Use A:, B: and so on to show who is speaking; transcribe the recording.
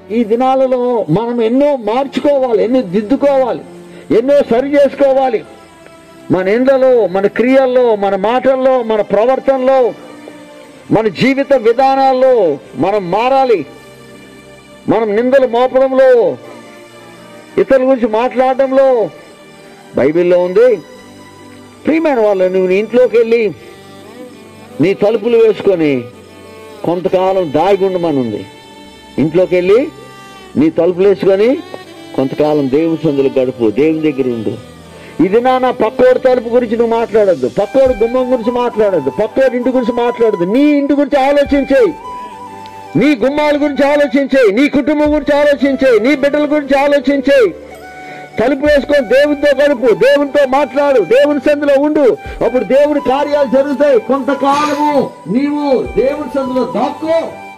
A: ఈ దినాలలో మనం ఎన్నో మార్చుకోవాలి ఎన్నో దిద్దుకోవాలి ఎన్నో సరి చేసుకోవాలి మన ఇండ్లలో మన క్రియల్లో మన మాటల్లో మన ప్రవర్తనలో మన జీవిత విధానాల్లో మనం మారాలి మనం నిందలు మోపడంలో ఇతరుల గురించి మాట్లాడడంలో బైబిల్లో ఉంది ప్రియమైన వాళ్ళు నువ్వు నీ ఇంట్లోకి వెళ్ళి నీ తలుపులు వేసుకొని కొంతకాలం దాగి ఉండమని ఉంది ఇంట్లోకి వెళ్ళి నీ తలుపులు వేసుకొని కొంతకాలం దేవుని సందులు గడుపు దేవుని దగ్గర ఉండు ఇది నా నా పక్కోడి తలుపు గురించి నువ్వు మాట్లాడద్దు పక్కోడి గుమ్మం గురించి మాట్లాడద్దు పక్కోడి ఇంటి గురించి మాట్లాడద్దు నీ ఇంటి గురించి ఆలోచించేయి నీ గుమ్మాల గురించి ఆలోచించేయి నీ కుటుంబం గురించి ఆలోచించేయి నీ బిడ్డల గురించి ఆలోచించేయి తలుపు వేసుకొని దేవునితో గడుపు దేవునితో మాట్లాడు దేవుని సందులో ఉండు అప్పుడు దేవుని కార్యాలు జరుగుతాయి కొంతకాలము నీవు దేవుని సందులో దాక్కో